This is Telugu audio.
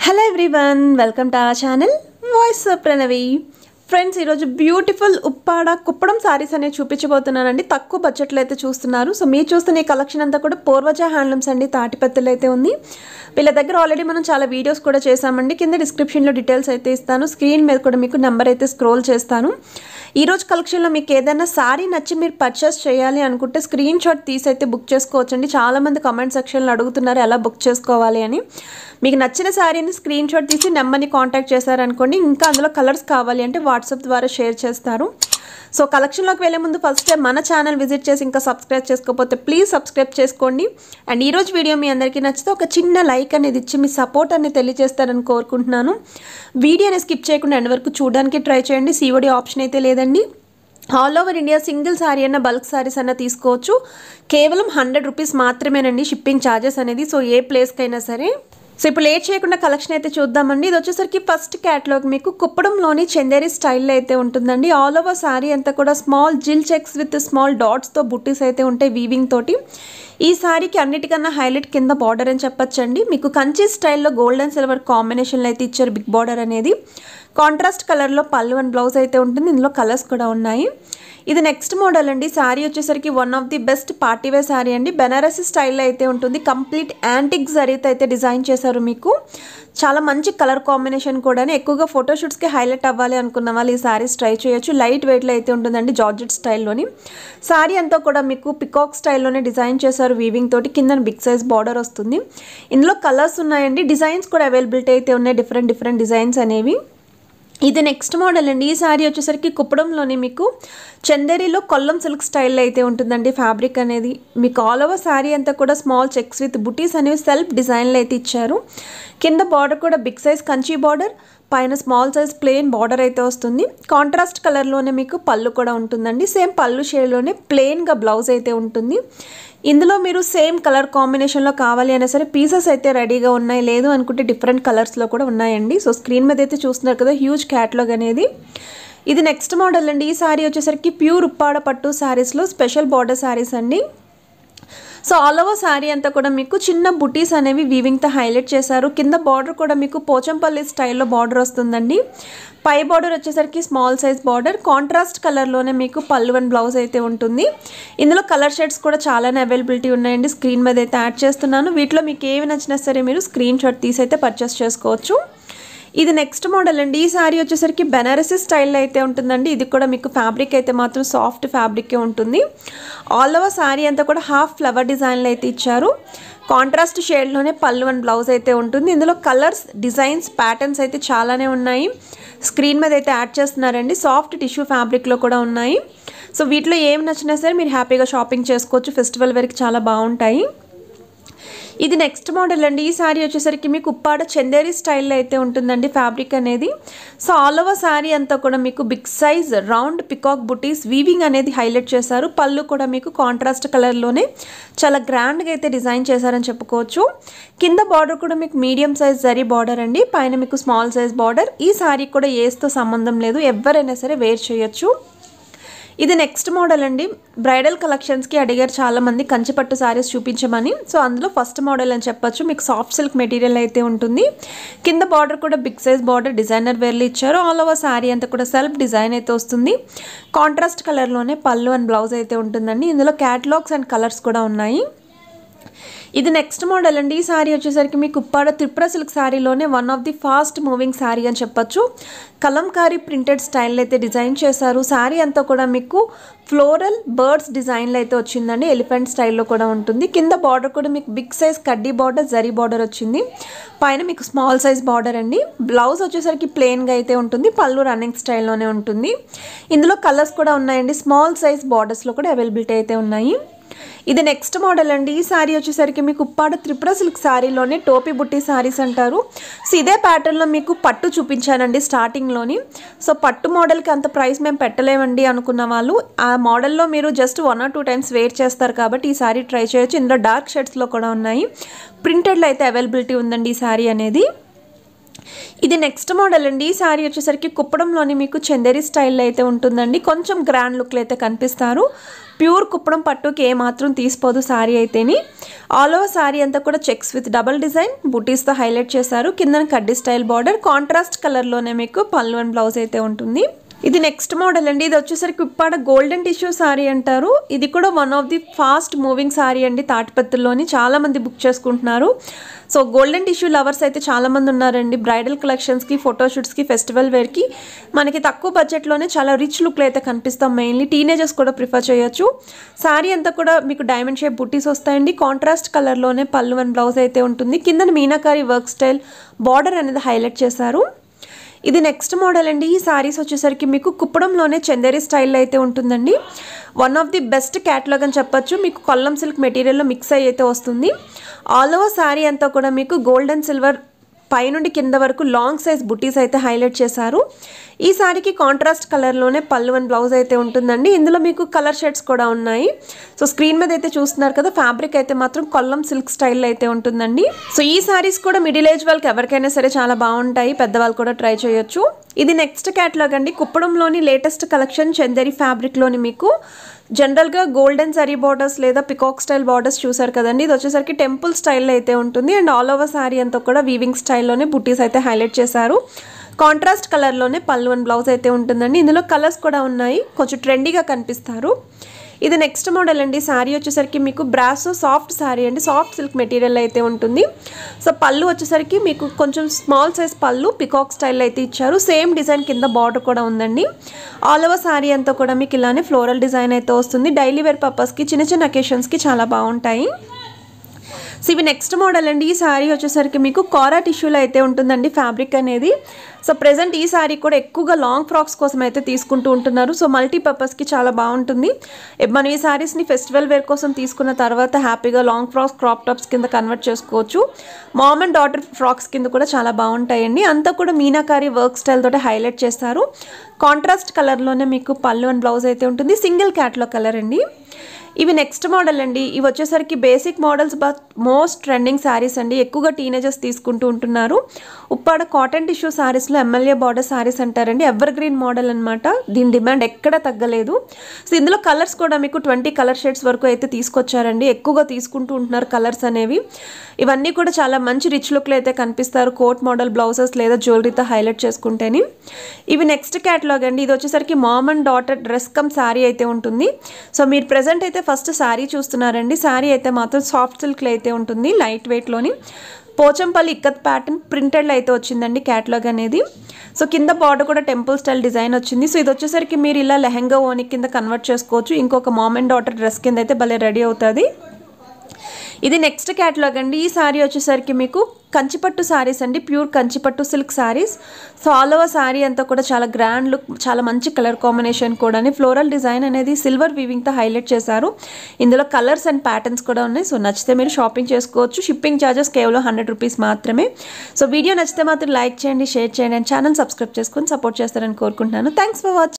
hello everyone welcome to our channel voice of Pranavi friends ఈరోజు బ్యూటిఫుల్ ఉప్పాడ కుప్పడం సారీస్ అనేవి చూపించబోతున్నానండి తక్కువ బడ్జెట్లో అయితే చూస్తున్నారు సో మీరు చూస్తున్న ఈ కలెక్షన్ అంతా కూడా పూర్వజ హ్యాండ్లూమ్స్ అండి తాటిపత్తులు అయితే ఉంది వీళ్ళ దగ్గర ఆల్రెడీ మనం చాలా వీడియోస్ కూడా చేసామండి కింద డిస్క్రిప్షన్లో డీటెయిల్స్ అయితే ఇస్తాను స్క్రీన్ మీద కూడా మీకు నెంబర్ అయితే స్క్రోల్ చేస్తాను ఈ రోజు కలెక్షన్లో మీకు ఏదైనా సారీ నచ్చి మీరు పర్చేస్ చేయాలి అనుకుంటే స్క్రీన్ షాట్ తీసి అయితే బుక్ చేసుకోవచ్చండి చాలామంది కామెంట్ సెక్షన్లో అడుగుతున్నారు ఎలా బుక్ చేసుకోవాలి అని మీకు నచ్చిన శారీని స్క్రీన్ షాట్ తీసి నెంబర్ని కాంటాక్ట్ చేశారనుకోండి ఇంకా అందులో కలర్స్ కావాలి అంటే వాట్సాప్ ద్వారా షేర్ చేస్తారు సో కలెక్షన్లోకి వెళ్ళే ముందు ఫస్ట్ టైం మన ఛానల్ విజిట్ చేసి ఇంకా సబ్స్క్రైబ్ చేసుకోకపోతే ప్లీజ్ సబ్స్క్రైబ్ చేసుకోండి అండ్ ఈరోజు వీడియో మీ అందరికీ నచ్చితే ఒక చిన్న లైక్ అనేది ఇచ్చి మీ సపోర్ట్ అనేది తెలియజేస్తారని కోరుకుంటున్నాను వీడియోని స్కిప్ చేయకుండా ఎండ్ వరకు చూడడానికి ట్రై చేయండి సీఓడి ఆప్షన్ అయితే లేదండి all over India single sari అన్న బల్క్ శారీస్ అన్న తీసుకోవచ్చు కేవలం హండ్రెడ్ రూపీస్ మాత్రమేనండి షిప్పింగ్ ఛార్జెస్ అనేది సో ఏ ప్లేస్కైనా సరే సో ఇప్పుడు లేట్ చేయకుండా కలెక్షన్ అయితే చూద్దామండి ఇది వచ్చేసరికి ఫస్ట్ క్యాట్లాగ్ మీకు కుప్పడంలోని చందేరి స్టైల్లో అయితే ఉంటుందండి ఆల్ ఓవర్ శారీ అంతా కూడా స్మాల్ జిల్ చెక్స్ విత్ స్మాల్ డాట్స్తో బుట్టీస్ అయితే ఉంటాయి వీవింగ్ తోటి ఈ శారీకి అన్నిటికన్నా హైలైట్ కింద బార్డర్ అని చెప్పొచ్చండి మీకు కంచి స్టైల్లో గోల్డ్ అండ్ సిల్వర్ కాంబినేషన్లో అయితే ఇచ్చారు బిగ్ బార్డర్ అనేది కాంట్రాస్ట్ కలర్లో పళ్ళు అండ్ బ్లౌజ్ అయితే ఉంటుంది ఇందులో కలర్స్ కూడా ఉన్నాయి ఇది నెక్స్ట్ మోడల్ అండి శారీ వచ్చేసరికి one of the best party wear sari అండి బెనారసీ స్టైల్లో అయితే ఉంటుంది కంప్లీట్ యాంటిక్ జరీతో అయితే డిజైన్ చేశారు మీకు చాలా మంచి కలర్ కాంబినేషన్ కూడా ఎక్కువగా ఫోటోషూట్స్కి హైలైట్ అవ్వాలి అనుకున్న వాళ్ళు ఈ శారీస్ ట్రై చేయొచ్చు లైట్ వెయిట్లో అయితే ఉంటుందండి జార్జెట్ స్టైల్లోని శారీ అంతా కూడా మీకు పికాక్ స్టైల్లోనే డిజైన్ చేశారు వీవింగ్ తోటి కింద బిగ్ సైజ్ బార్డర్ వస్తుంది ఇందులో కలర్స్ ఉన్నాయండి డిజైన్స్ కూడా అవైలబిలిటీ అయితే ఉన్నాయి డిఫరెంట్ డిఫరెంట్ డిజైన్స్ అనేవి ఇది నెక్స్ట్ మోడల్ అండి ఈ శారీ వచ్చేసరికి కుప్పడంలోని మీకు చందేరిలో కొల్లం సిల్క్ స్టైల్లో అయితే ఉంటుందండి ఫ్యాబ్రిక్ అనేది మీకు ఆల్ ఓవర్ శారీ అంతా కూడా స్మాల్ చెక్స్ విత్ బుటీస్ అనేవి సెల్ఫ్ డిజైన్లో అయితే ఇచ్చారు కింద బార్డర్ కూడా బిగ్ సైజ్ కంచి బార్డర్ పైన స్మాల్ సైజ్ ప్లెయిన్ బార్డర్ అయితే వస్తుంది కాంట్రాస్ట్ కలర్లోనే మీకు పళ్ళు కూడా ఉంటుందండి సేమ్ పళ్ళు షేడ్లోనే ప్లెయిన్గా బ్లౌజ్ అయితే ఉంటుంది ఇందులో మీరు సేమ్ కలర్ కాంబినేషన్లో కావాలి అయినా సరే పీసెస్ అయితే రెడీగా ఉన్నాయి లేదు అనుకుంటే డిఫరెంట్ కలర్స్లో కూడా ఉన్నాయండి సో స్క్రీన్ మీద అయితే చూస్తున్నారు కదా హ్యూజ్ క్యాట్లాగ్ అనేది ఇది నెక్స్ట్ మోడల్ అండి ఈ శారీ వచ్చేసరికి ప్యూర్ ఉప్పాడ పట్టు శారీస్లో స్పెషల్ బార్డర్ శారీస్ అండి సో ఆల్ ఓవర్ శారీ అంతా కూడా మీకు చిన్న బుటీస్ అనేవి వీవింగ్తో హైలైట్ చేశారు కింద బార్డర్ కూడా మీకు పోచంపల్లి స్టైల్లో బార్డర్ వస్తుందండి పై బార్డర్ వచ్చేసరికి స్మాల్ సైజ్ బార్డర్ కాంట్రాస్ట్ కలర్లోనే మీకు పళ్ళు అండ్ బ్లౌజ్ అయితే ఉంటుంది ఇందులో కలర్ షేడ్స్ కూడా చాలానే అవైలబిలిటీ ఉన్నాయండి స్క్రీన్ మీద అయితే యాడ్ చేస్తున్నాను వీటిలో మీకు ఏవి నచ్చినా సరే మీరు స్క్రీన్ షాట్ తీసి అయితే పర్చేస్ చేసుకోవచ్చు ఇది నెక్స్ట్ మోడల్ అండి ఈ శారీ వచ్చేసరికి బెనారసీ స్టైల్లో అయితే ఉంటుందండి ఇది కూడా మీకు ఫ్యాబ్రిక్ అయితే మాత్రం సాఫ్ట్ ఫ్యాబ్రికే ఉంటుంది ఆల్ ఓవర్ శారీ అంతా కూడా హాఫ్ ఫ్లవర్ డిజైన్లో అయితే ఇచ్చారు కాంట్రాస్ట్ షేడ్లోనే పళ్ళు అండ్ బ్లౌజ్ అయితే ఉంటుంది ఇందులో కలర్స్ డిజైన్స్ ప్యాటర్న్స్ అయితే చాలానే ఉన్నాయి స్క్రీన్ మీద అయితే యాడ్ చేస్తున్నారండి సాఫ్ట్ టిష్యూ ఫ్యాబ్రిక్లో కూడా ఉన్నాయి సో వీటిలో ఏం నచ్చినా సరే మీరు హ్యాపీగా షాపింగ్ చేసుకోవచ్చు ఫెస్టివల్ వరకు చాలా బాగుంటాయి ఇది నెక్స్ట్ మోడల్ అండి ఈ శారీ వచ్చేసరికి మీకు ఉప్పాడ చందేరి స్టైల్లో అయితే ఉంటుందండి ఫ్యాబ్రిక్ అనేది సో ఆల్ ఓవర్ శారీ అంతా కూడా మీకు బిగ్ సైజ్ రౌండ్ పికాక్ బుటీస్ వీవింగ్ అనేది హైలైట్ చేశారు పళ్ళు కూడా మీకు కాంట్రాస్ట్ కలర్లోనే చాలా గ్రాండ్గా అయితే డిజైన్ చేశారని చెప్పుకోవచ్చు కింద బార్డర్ కూడా మీకు మీడియం సైజ్ జరీ బార్డర్ అండి పైన మీకు స్మాల్ సైజ్ బార్డర్ ఈ శారీ కూడా ఏస్తో సంబంధం లేదు ఎవరైనా సరే వేర్ చేయొచ్చు ఇది నెక్స్ట్ మోడల్ అండి బ్రైడల్ కలెక్షన్స్కి అడిగారు చాలామంది కంచిపట్టు శారీస్ చూపించమని సో అందులో ఫస్ట్ మోడల్ అని చెప్పొచ్చు మీకు సాఫ్ట్ సిల్క్ మెటీరియల్ అయితే ఉంటుంది కింద బార్డర్ కూడా బిగ్ సైజ్ బార్డర్ డిజైనర్ వేర్లు ఇచ్చారు ఆల్ ఓవర్ శారీ అంతా కూడా సెల్ఫ్ డిజైన్ అయితే వస్తుంది కాంట్రాస్ట్ కలర్లోనే పళ్ళు అండ్ బ్లౌజ్ అయితే ఉంటుందండి ఇందులో క్యాటలాగ్స్ అండ్ కలర్స్ కూడా ఉన్నాయి ఇది నెక్స్ట్ మోడల్ అండి ఈ శారీ వచ్చేసరికి మీకు ఉప్పాడ త్రిపుర సిల్క్ శారీలోనే one of the fast moving sari అని చెప్పొచ్చు కలంకారీ ప్రింటెడ్ స్టైల్ అయితే డిజైన్ చేశారు శారీ అంతా కూడా మీకు ఫ్లోరల్ బర్డ్స్ డిజైన్లో అయితే వచ్చిందండి ఎలిఫెంట్ స్టైల్లో కూడా ఉంటుంది కింద బార్డర్ కూడా మీకు బిగ్ సైజ్ కడ్డీ బార్డర్ జరీ బార్డర్ వచ్చింది పైన మీకు స్మాల్ సైజ్ బార్డర్ అండి బ్లౌజ్ వచ్చేసరికి ప్లెయిన్గా అయితే ఉంటుంది పళ్ళు రన్నింగ్ స్టైల్లోనే ఉంటుంది ఇందులో కలర్స్ కూడా ఉన్నాయండి స్మాల్ సైజ్ బార్డర్స్లో కూడా అవైలబిలిటీ అయితే ఉన్నాయి ఇది నెక్స్ట్ మోడల్ అండి ఈ శారీ వచ్చేసరికి మీకు ఉప్పాడ త్రిపుర సిల్క్ శారీలోనే టోపీ బుట్టి శారీస్ అంటారు సో ఇదే ప్యాటర్న్లో మీకు పట్టు చూపించానండి స్టార్టింగ్లోని సో పట్టు మోడల్కి అంత ప్రైస్ మేము పెట్టలేమండి అనుకున్న వాళ్ళు ఆ మోడల్లో మీరు just one or two times wear చేస్తారు కాబట్టి ఈ శారీ ట్రై చేయొచ్చు ఇందులో డార్క్ షేడ్స్లో కూడా ఉన్నాయి ప్రింటెడ్లో అయితే అవైలబిలిటీ ఉందండి ఈ శారీ అనేది ఇది నెక్స్ట్ మోడల్ అండి ఈ శారీ వచ్చేసరికి కుప్పడంలోని మీకు చందేరి స్టైల్లో అయితే ఉంటుందండి కొంచెం గ్రాండ్ లుక్లో అయితే కనిపిస్తారు ప్యూర్ కుప్పడం పట్టుకి ఏమాత్రం తీసిపోదు శారీ అయితేని ఆల్ ఓవర్ శారీ అంతా కూడా చెక్స్ విత్ డబల్ డిజైన్ బుటీస్తో హైలైట్ చేశారు కింద కడ్డీ స్టైల్ బార్డర్ కాంట్రాస్ట్ కలర్లోనే మీకు పళ్ళు అండ్ బ్లౌజ్ అయితే ఉంటుంది ఇది నెక్స్ట్ మోడల్ అండి ఇది వచ్చేసరికి ఉప్పాడ గోల్డెన్ టిష్యూ సారీ అంటారు ఇది కూడా one of the fast moving sari అండి తాటిపత్రుల్లోని చాలా మంది బుక్ చేసుకుంటున్నారు సో గోల్డెన్ టిష్యూ లవర్స్ అయితే చాలా మంది ఉన్నారండి బ్రైడల్ కలెక్షన్స్కి ఫోటోషూట్స్కి ఫెస్టివల్ వేర్కి మనకి తక్కువ బడ్జెట్లోనే చాలా రిచ్ లుక్లో అయితే కనిపిస్తాం మెయిన్లీ టీనేజర్స్ కూడా ప్రిఫర్ చేయొచ్చు సారీ అంతా కూడా మీకు డైమండ్ షేప్ బుట్టీస్ వస్తాయండి కాంట్రాస్ట్ కలర్లోనే పళ్ళు అండ్ బ్లౌజ్ అయితే ఉంటుంది కింద మీనాకారి వర్క్ స్టైల్ బార్డర్ అనేది హైలైట్ చేశారు ఇది నెక్స్ట్ మోడల్ అండి ఈ సారీస్ వచ్చేసరికి మీకు కుప్పడంలోనే చందేరి స్టైల్లో అయితే ఉంటుందండి one of the best catalogue అని చెప్పొచ్చు మీకు కొల్లం సిల్క్ మెటీరియల్లో మిక్స్ అయ్యి అయితే వస్తుంది ఆల్ ఓవర్ శారీ అంతా కూడా మీకు గోల్డ్ అండ్ సిల్వర్ పైనుండి కింద వరకు లాంగ్ సైజ్ బుటీస్ అయితే హైలైట్ చేశారు ఈ సారీకి కాంట్రాస్ట్ కలర్లోనే పళ్ళు అండ్ బ్లౌజ్ అయితే ఉంటుందండి ఇందులో మీకు కలర్ షేడ్స్ కూడా ఉన్నాయి సో స్క్రీన్ మీద అయితే చూస్తున్నారు కదా ఫ్యాబ్రిక్ అయితే మాత్రం కొల్లం సిల్క్ స్టైల్లో అయితే ఉంటుందండి సో ఈ సారీస్ కూడా మిడిల్ ఏజ్ వాళ్ళకి ఎవరికైనా సరే చాలా బాగుంటాయి పెద్దవాళ్ళు కూడా ట్రై చేయొచ్చు ఇది నెక్స్ట్ క్యాటలాగ్ అండి కుప్పడంలోని లేటెస్ట్ కలెక్షన్ చందేరి ఫ్యాబ్రిక్లోని మీకు జనరల్గా గోల్డెన్ సరీ బార్డర్స్ లేదా పికాక్ స్టైల్ బార్డర్స్ చూసారు కదండి ఇది వచ్చేసరికి టెంపుల్ స్టైల్లో అయితే ఉంటుంది అండ్ ఆల్ ఓవర్ శారీ అంతా కూడా వీవింగ్ స్టైల్లోనే బుట్టీస్ అయితే హైలైట్ చేశారు కాంట్రాస్ట్ కలర్లోనే పళ్ళు అండ్ బ్లౌజ్ అయితే ఉంటుందండి ఇందులో కలర్స్ కూడా ఉన్నాయి కొంచెం ట్రెండీగా కనిపిస్తారు ఇది నెక్స్ట్ మోడల్ అండి శారీ వచ్చేసరికి మీకు బ్రాసో సాఫ్ట్ శారీ అండి సాఫ్ట్ సిల్క్ మెటీరియల్ అయితే ఉంటుంది సో పళ్ళు వచ్చేసరికి మీకు కొంచెం స్మాల్ సైజ్ పళ్ళు పికాక్ స్టైల్ అయితే ఇచ్చారు సేమ్ డిజైన్ కింద బార్డర్ కూడా ఉందండి ఆల్ ఓవర్ శారీ అంతా కూడా మీకు ఇలానే ఫ్లోరల్ డిజైన్ అయితే వస్తుంది డైలీ వేర్ పర్పస్కి చిన్న చిన్న అకేషన్స్కి చాలా బాగుంటాయి సో ఇవి నెక్స్ట్ మోడల్ అండి ఈ శారీ వచ్చేసరికి మీకు కారా టిష్యూలో అయితే ఉంటుందండి ఫ్యాబ్రిక్ అనేది సో ప్రజెంట్ ఈ శారీ కూడా ఎక్కువగా లాంగ్ ఫ్రాక్స్ కోసం అయితే తీసుకుంటూ ఉంటున్నారు సో మల్టీపర్పస్కి చాలా బాగుంటుంది ఎ- మనం ఈ శారీస్ని ఫెస్టివల్ వేర్ కోసం తీసుకున్న తర్వాత హ్యాపీగా లాంగ్ ఫ్రాక్స్ క్రాప్ టాప్స్ కింద కన్వర్ట్ చేసుకోవచ్చు మామ్ అండ్ డాటర్ ఫ్రాక్స్ కింద కూడా చాలా బాగుంటాయండి అంతా కూడా మీనాకారి వర్క్ స్టైల్ తోటి హైలైట్ చేస్తారు కాంట్రాస్ట్ కలర్లోనే మీకు పళ్ళు అండ్ బ్లౌజ్ అయితే ఉంటుంది సింగిల్ క్యాట్లో కలర్ అండి ఇవి నెక్స్ట్ మోడల్ అండి ఇవి వచ్చేసరికి basic models but most trending saris అండి ఎక్కువగా టీనేజర్స్ తీసుకుంటూ ఉంటున్నారు ఉప్పాడ కాటన్ టిష్యూ శారీస్లో ఎమ్మెల్యే బార్డర్ శారీస్ అంటారండి ఎవర్ గ్రీన్ మోడల్ అనమాట దీని డిమాండ్ ఎక్కడ తగ్గలేదు సో ఇందులో కలర్స్ కూడా మీకు ట్వంటీ కలర్ షేడ్స్ వరకు అయితే తీసుకొచ్చారండి ఎక్కువగా తీసుకుంటూ ఉంటున్నారు కలర్స్ అనేవి ఇవన్నీ కూడా చాలా మంచి రిచ్ లుక్లో అయితే కనిపిస్తారు కోట్ మోడల్ బ్లౌజెస్ లేదా జ్యువెలరీతో హైలైట్ చేసుకుంటేని ఇవి నెక్స్ట్ క్యాటలాగ్ అండి ఇది వచ్చేసరికి mom and daughter dress cum sari అయితే ఉంటుంది సో మీరు ప్రెజెంట్ అయితే ఫస్ట్ శారీ చూస్తున్నారండి శారీ అయితే మాత్రం సాఫ్ట్ సిల్క్లో అయితే ఉంటుంది లైట్ వెయిట్లోని పోచంపల్లి ఇక్కత్ ప్యాటర్న్ ప్రింటెడ్లో అయితే వచ్చిందండి క్యాటలాగ్ అనేది సో కింద బార్డర్ కూడా టెంపుల్ స్టైల్ డిజైన్ వచ్చింది సో ఇది వచ్చేసరికి మీరు ఇలా లెహంగా ఓని కింద కన్వర్ట్ చేసుకోవచ్చు ఇంకొక మామ్ అండ్ డాటర్ డ్రెస్ కింద అయితే భలే రెడీ అవుతుంది ఇది నెక్స్ట్ క్యాటలాగ్ అండి ఈ శారీ వచ్చేసరికి మీకు కంచిపట్టు శారీస్ అండి ప్యూర్ కంచిపట్టు silk saris so all over sari అంతా కూడా చాలా గ్రాండ్ లుక్ చాలా మంచి కలర్ కాంబినేషన్ కూడా ఫ్లోరల్ డిజైన్ అనేది సిల్వర్ వీవింగ్తో హైలైట్ చేశారు ఇందులో కలర్స్ అండ్ ప్యాటర్న్స్ కూడా ఉన్నాయి సో నచ్చితే మీరు షాపింగ్ చేసుకోవచ్చు షిప్పింగ్ ఛార్జెస్ కేవలం హండ్రెడ్ రూపీస్ మాత్రమే సో వీడియో నచ్చితే మాత్రం లైక్ చేయండి షేర్ చేయండి అండ్ ఛానల్ సబ్స్క్రైబ్ చేసుకొని సపోర్ట్ చేస్తారని కోరుకుంటున్నాను థ్యాంక్స్ ఫర్ వాచింగ్